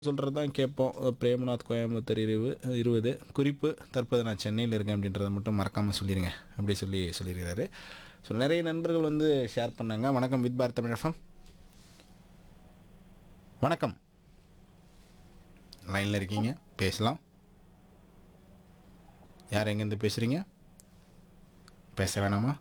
சொல்கிறது தான் கேட்போம் பிரேமநாத் கோயம்புத்தூர் இருவு இருபது குறிப்பு தற்போது நான் சென்னையில் இருக்கேன் அப்படின்றத மட்டும் மறக்காமல் சொல்லிடுங்க அப்படி சொல்லி சொல்லியிருக்கிறாரு ஸோ நிறைய நண்பர்கள் வந்து ஷேர் பண்ணாங்க வணக்கம் வித் பாரத் தமிழகம் வணக்கம் லைனில் இருக்கீங்க பேசலாம் யார் எங்கேருந்து பேசுகிறீங்க பேச வேணாமா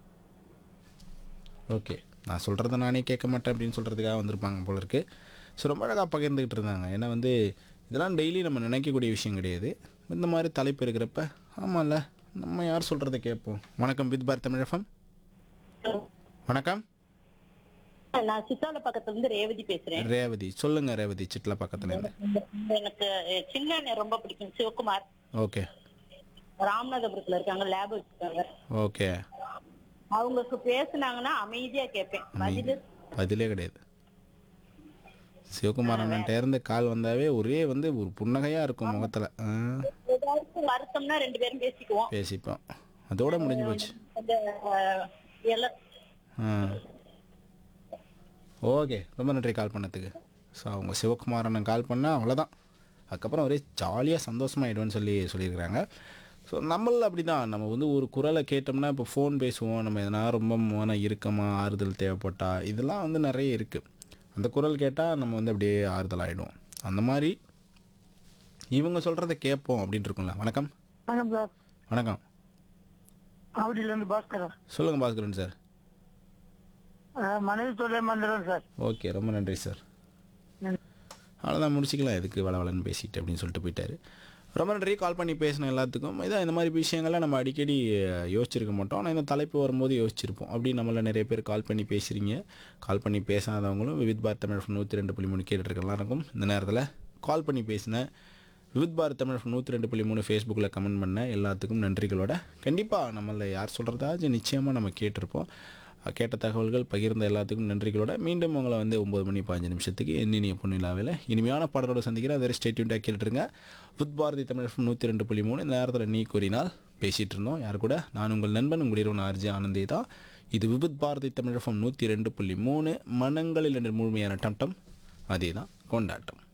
ஓகே நான் சொல்கிறத நானே கேட்க மாட்டேன் அப்படின்னு சொல்கிறதுக்காக வந்திருப்பாங்க போல இருக்கு ஸோ ரொம்ப அழகாக பகிர்ந்துக்கிட்டு இருந்தாங்க ஏன்னா வந்து இதெல்லாம் டெய்லி நம்ம நினைக்கக்கூடிய விஷயம் கிடையாது இந்த மாதிரி தலைப்பு இருக்கிறப்ப ஆமாம்ல நம்ம யார் சொல்கிறத கேட்போம் வணக்கம் வித் பாரத் தமிழகம் வணக்கம் நான் சித்தால பக்கத்துல இருந்து ரேவதி பேசுறேன் ரேவதி சொல்லுங்க ரேவதி சிட்ல பக்கத்துல இருந்து எனக்கு அஹ், சின்ன அண்ணன் ரொம்ப பிடிக்கும் சிவகுமார் ஓகே ராமநாதபுரத்துல இருக்காங்க லேப் வச்சிருக்காங்க ஓகே அவங்களுக்கு பேசுனாங்கன்னா அமைதியா கேட்பேன் பதிலு பதிலே கிடையாது சிவகுமார் அண்ணன்ட்ட இருந்து கால் வந்தாவே ஒரே வந்து ஒரு புன்னகையாக இருக்கும் முகத்தில் ஏதாச்சும் வருத்தம்னா ரெண்டு பேரும் பேசிக்குவோம் பேசிப்போம் அதோட முடிஞ்சு போச்சு அந்த அஹ், எல- ஆ ஓகே ரொம்ப நன்றி கால் பண்ணதுக்கு ஸோ அவங்க சிவகுமார் அண்ணன் கால் பண்ணால் அவ்வளோதான் அதுக்கப்புறம் ஒரே ஜாலியாக சந்தோஷமாயிடுவேன்னு சொல்லி சொல்லியிருக்கிறாங்க ஸோ நம்மள அப்படி தான் நம்ம வந்து ஒரு குரலை கேட்டோம்னா இப்போ ஃபோன் பேசுவோம் நம்ம எதனா ரொம்ப மன இறுக்கமாக ஆறுதல் தேவைப்பட்டா இதெல்லாம் வந்து நிறைய இருக்குது அந்த குரல் கேட்டால் நம்ம வந்து அப்படியே ஆறுதல் ஆகிடுவோம் அந்த மாதிரி இவங்க சொல்கிறத கேட்போம் அப்படின்னு இருக்கும்ல வணக்கம் வணக்கம் சார் வணக்கம் ஆவடியில இருந்து பாஸ்கரன் சொல்லுங்கள் பாஸ்கரன் சார் அஹ், மனைவி தொழிலை மந்திரம் சார் ஓகே ரொம்ப நன்றி சார் அவ்வளோதான் முடிச்சிக்கலாம் எதுக்கு வளவலன்னு பேசிட்டு அப்படின்னு சொல்லிட்டு போயிட்டாரு ரொம்ப நன்றி கால் பண்ணி பேசின எல்லாத்துக்கும் இதான் இந்த மாதிரி விஷயங்கள்லாம் நம்ம அடிக்கடி அஹ், யோசிச்சிருக்க மாட்டோம் ஆனால் இந்த தலைப்பு வரும்போது யோசிச்சிருப்போம் அப்படி நம்மள நிறைய பேர் கால் பண்ணி பேசுகிறீங்க கால் பண்ணி பேசாதவங்களும் விவித் பாரத் தமிழ் நூற்றி ரெண்டு புள்ளி மூணு கேட்டுருக்கலாம் இருக்கும் இந்த நேரத்தில் கால் பண்ணி பேசின விவித் பாரத் தமிழ் நூற்றி ரெண்டு புள்ளி மூணு ஃபேஸ்புக்கில் கமெண்ட் பண்ண எல்லாத்துக்கும் நன்றிகளோட கண்டிப்பாக நம்மள யார் சொல்கிறதாச்சும் நிச்சயமாக நம்ம கேட்டிருப்போம் கேட்ட தகவல்கள் பகிர்ந்த எல்லாத்துக்கும் நன்றிகளோட மீண்டும் உங்களை வந்து ஒம்பது மணி பதினஞ்சு நிமிஷத்துக்கு எண்ணினிய பொன்னிலாவில் இனிமையான பாடலோட சந்திக்கிறேன் அதை ஸ்டேட்யூண்டாக கேட்டுருங்க புத் பாரதி தமிழ் நூற்றி ரெண்டு புள்ளி மூணு இந்த நேரத்தில் நீ கூறினால் பேசிகிட்டு இருந்தோம் யார் கூட நான் உங்கள் நண்பன் உங்களுடைய ஆர்ஜி ஆனந்தே தான் இது விபுத் பாரதி தமிழ் நூற்றி ரெண்டு புள்ளி மூணு மனங்களில் என்று முழுமையான டம்டம் அதே தான் கொண்டாட்டம்